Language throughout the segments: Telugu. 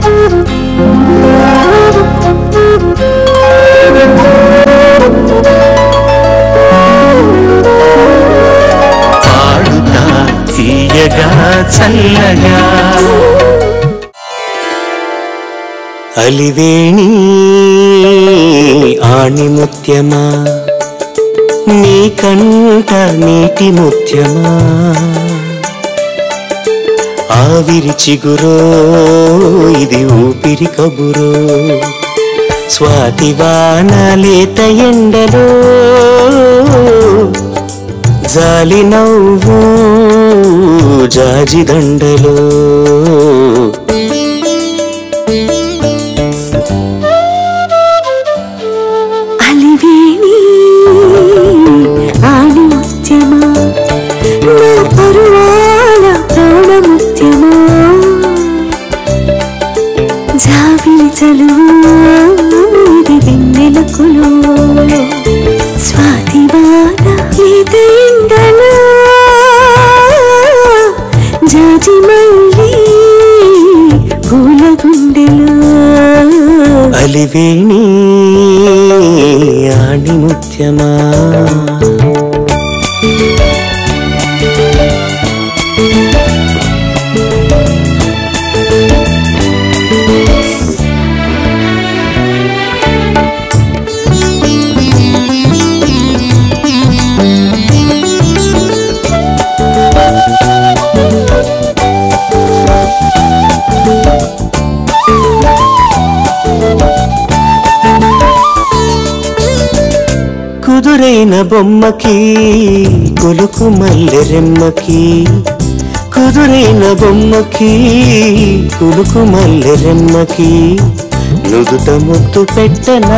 పాడుతా తీయగా చల్లగా అలివేణి ఆణిముత్యమా నీ కంట నీటి ముత్యమా ఆవిరి చిగురో ఇది ఊపిరి కబురో స్వాతి వాన లేత ఎండలో జాలి నవ్వు జాజి దండలో అలివేణి ఆణిముత్యమా నా పరువాల ప్రాణముత్యమా జాబిలి చలువు ఇది వెన్నెల కొలువు స్వాతి బాధ ఈత ఎండలో జాజి మళ్ళీ పూల గుండెలో అలివేణి ఆణిముత్యమా కుదురైన బొమ్మకి కొలుకు మల్లె రెమ్మకి కుదురైన బొమ్మకి కొలుకు మల్లె రెమ్మకి నుదుట ముద్దు పెట్టనా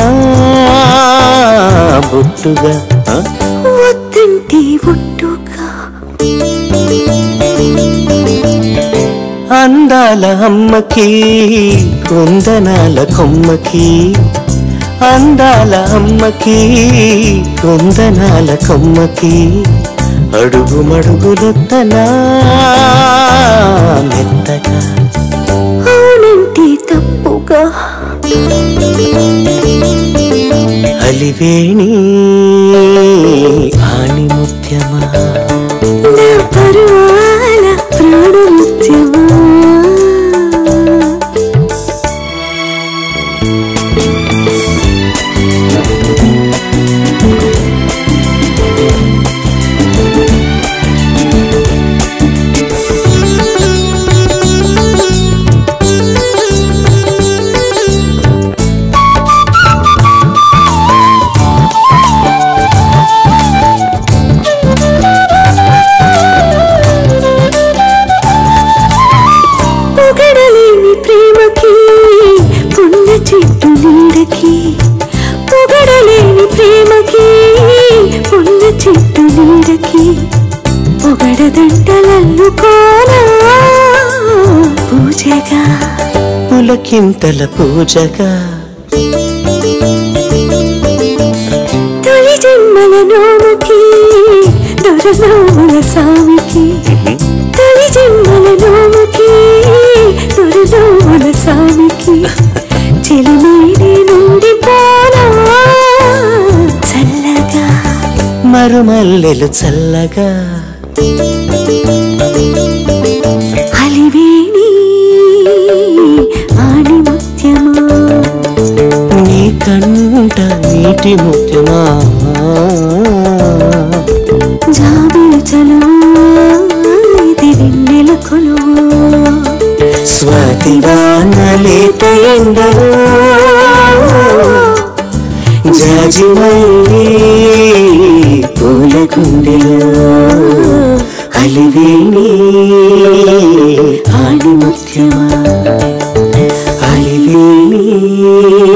బొట్టుగా ఆ? వద్దంటే ఒట్టుగా అందాల అమ్మకి కొందనాల కొమ్మకి అందాల అమ్మకి కొందనాల కొమ్మకి అడుగు మడుగులొత్తనా మెత్తగా అవునంటే తప్పుగా అలివేణి ఆణిముత్యమా నా పరువాల ప్రాణముత్యమా పొగడలేని ప్రేమకి పుల్ల చెట్టు నీడకి పొగడలేని ప్రేమకి పుల్ల చెట్టు నీడకి పొగడదంటలల్లుకోనా పూజగా పులకింతల పూజగా తొలి జన్మల నోముకి దొరనోముల స్వామికి తొలి జన్మల నోముకి దొరనోముల స్వామికి చెలిమైనే నుండి పోనా చల్లగా మరుమల్లెలు చల్లగా అలివేణి ఆణిముత్యమా నీ కంట నీటి ముత్యమా జాబిలి చలువు ఇది వెన్నెల కొలువు స్వాతి వానలేత ఎండలో జాజి మళ్ళీ పూల గుండెలో అలివేణి ఆణిముత్యమా అలివేణి